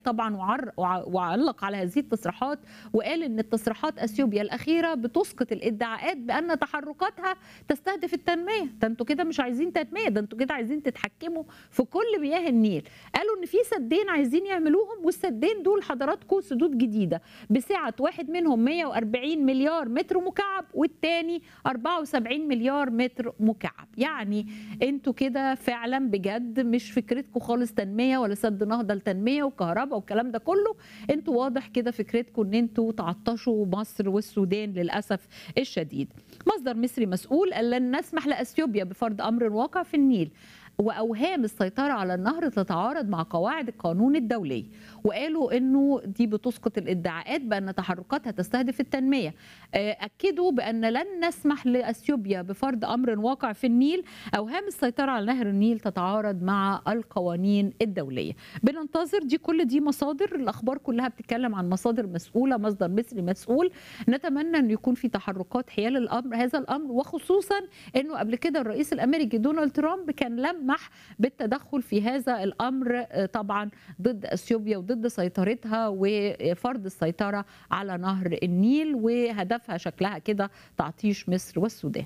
طبعا وعر وع- وعلق على هذه التصريحات وقال ان التصريحات اثيوبيا الاخيره بتسقط الادعاءات بان تحركاتها تستهدف التنميه ده انتوا كده مش عايزين تنميه ده انتوا كده عايزين تتحكموا في كل مياه النيل قالوا ان في سدين عايزين يعملوهم والسدين دول حضراتكم سدود جديده بسعه واحد منهم 140 مليار متر مكعب والتاني 74 مليار متر مكعب يعني انتوا كده فعلا بجد مش فكرتكم خالص تنميه ولا سد نهضه لتنميه وكهرباء والكلام ده كله انتوا واضح كده فكرتكم ان انتوا تعطشوا مصر والسودان للاسف الشديد مصدر مصري مسؤول قال لن نسمح لاثيوبيا بفرض امر واقع في النيل واوهام السيطره على النهر تتعارض مع قواعد القانون الدولي وقالوا انه دي بتسقط الادعاءات بان تحركاتها تستهدف التنميه آه، اكدوا بان لن نسمح لاثيوبيا بفرض امر واقع في النيل اوهام السيطره على نهر النيل تتعارض مع القوانين الدوليه بننتظر دي كل دي مصادر الاخبار كلها بتتكلم عن مصادر مسؤوله مصدر مصري مسؤول نتمنى ان يكون في تحركات حيال الامر هذا الامر وخصوصا انه قبل كده الرئيس الامريكي دونالد ترامب كان لمح بالتدخل في هذا الامر آه، طبعا ضد اثيوبيا وضد سيطرتها وفرض السيطره على نهر النيل وهدفها شكلها كده تعطيش مصر والسودان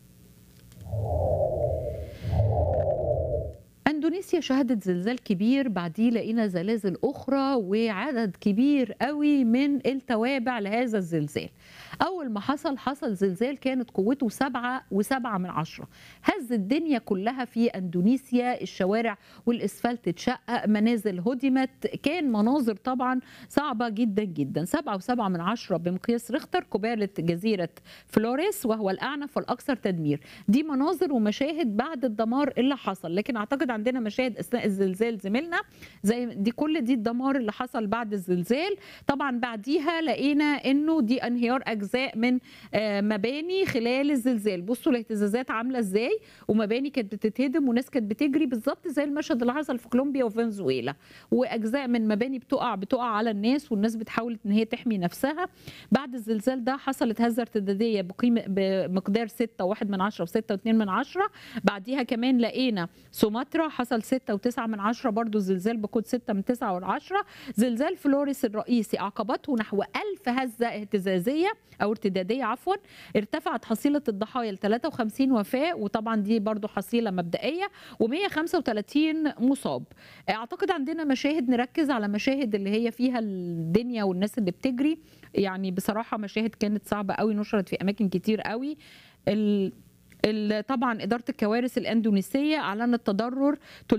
اندونيسيا شهدت زلزال كبير بعديه لقينا زلازل اخرى وعدد كبير قوي من التوابع لهذا الزلزال اول ما حصل حصل زلزال كانت قوته سبعة وسبعة من عشرة هز الدنيا كلها في اندونيسيا الشوارع والاسفلت اتشقق منازل هدمت كان مناظر طبعا صعبة جدا جدا سبعة وسبعة من عشرة بمقياس ريختر قبالة جزيرة فلوريس وهو الأعنف والأكثر تدمير دي مناظر ومشاهد بعد الدمار اللي حصل لكن أعتقد عندنا مشاهد أثناء الزلزال زميلنا زي دي كل دي الدمار اللي حصل بعد الزلزال طبعا بعديها لقينا انه دي انهيار اجزاء من آه، مباني خلال الزلزال بصوا الاهتزازات عامله ازاي ومباني كانت بتتهدم وناس كانت بتجري بالظبط زي المشهد اللي حصل في كولومبيا وفنزويلا واجزاء من مباني بتقع بتقع على الناس والناس بتحاول ان هي تحمي نفسها بعد الزلزال ده حصلت هزه ارتداديه بقيمه بمقدار 6 واحد من عشرة و6 2 من عشرة بعديها كمان لقينا سوماترا حصل 6 و9 من عشرة برضو زلزال بكود 6 من 9 و10 زلزال فلوريس الرئيسي عقبته نحو 1000 هزه اهتزازيه او ارتداديه عفوا ارتفعت حصيله الضحايا ل 53 وفاه وطبعا دي برضو حصيله مبدئيه و135 مصاب اعتقد عندنا مشاهد نركز على مشاهد اللي هي فيها الدنيا والناس اللي بتجري يعني بصراحه مشاهد كانت صعبه قوي نشرت في اماكن كتير قوي ال ال- طبعا إدارة الكوارث الأندونيسية أعلنت تضرر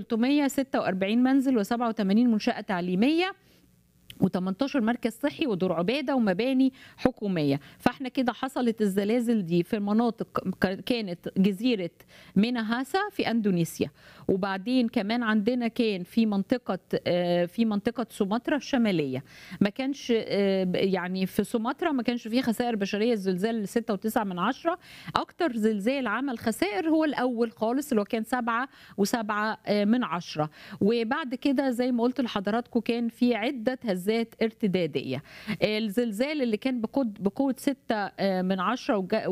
346 منزل و87 منشأة تعليمية و18 مركز صحي ودور عباده ومباني حكوميه فاحنا كده حصلت الزلازل دي في مناطق ك- كانت جزيره ميناهاسا في اندونيسيا وبعدين كمان عندنا كان في منطقه آه، في منطقه سومطرة الشماليه ما كانش آه، يعني في سومطرة ما كانش فيه خسائر بشريه الزلزال 6.9 من عشرة اكتر زلزال عمل خسائر هو الاول خالص اللي هو كان 7 و7 من عشرة وبعد كده زي ما قلت لحضراتكم كان في عده هزات ارتداديه الزلزال اللي كان بقوه بقوه 6 من عشرة وجا-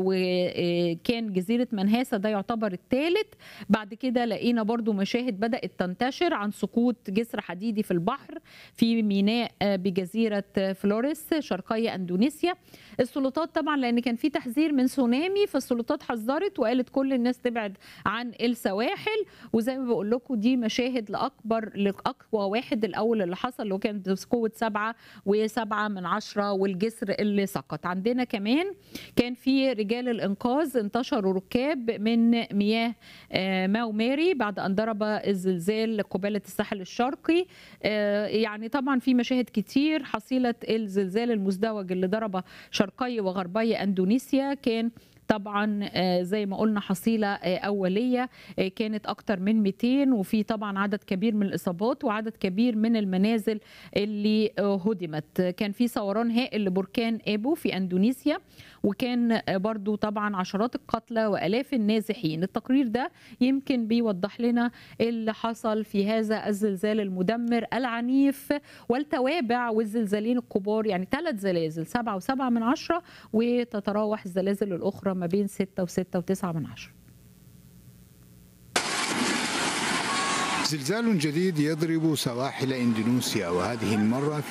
وكان جزيره منهاسا ده يعتبر الثالث بعد كده لقينا برضو مشاهد بدات تنتشر عن سقوط جسر حديدي في البحر في ميناء بجزيره فلوريس شرقي اندونيسيا السلطات طبعا لان كان في تحذير من تسونامي فالسلطات حذرت وقالت كل الناس تبعد عن السواحل وزي ما بقول لكم دي مشاهد لاكبر لاقوى واحد الاول اللي حصل اللي هو كان قوه سبعة وسبعة من عشرة والجسر اللي سقط عندنا كمان كان في رجال الانقاذ انتشروا ركاب من مياه آه، ماو ماري بعد ان ضرب الزلزال قباله الساحل الشرقي آه، يعني طبعا في مشاهد كتير حصيله الزلزال المزدوج اللي ضرب شرقي وغربي اندونيسيا كان طبعا آه، زي ما قلنا حصيله آه، اوليه آه، كانت اكتر من 200 وفي طبعا عدد كبير من الاصابات وعدد كبير من المنازل اللي آه، هدمت كان في ثوران هائل لبركان ابو في اندونيسيا وكان آه، برضو طبعا عشرات القتلى والاف النازحين التقرير ده يمكن بيوضح لنا اللي حصل في هذا الزلزال المدمر العنيف والتوابع والزلزالين الكبار يعني ثلاث زلازل سبعة وسبعة من عشرة وتتراوح الزلازل الأخرى ما بين ستة وستة وتسعة من عشرة زلزال جديد يضرب سواحل اندونيسيا وهذه المره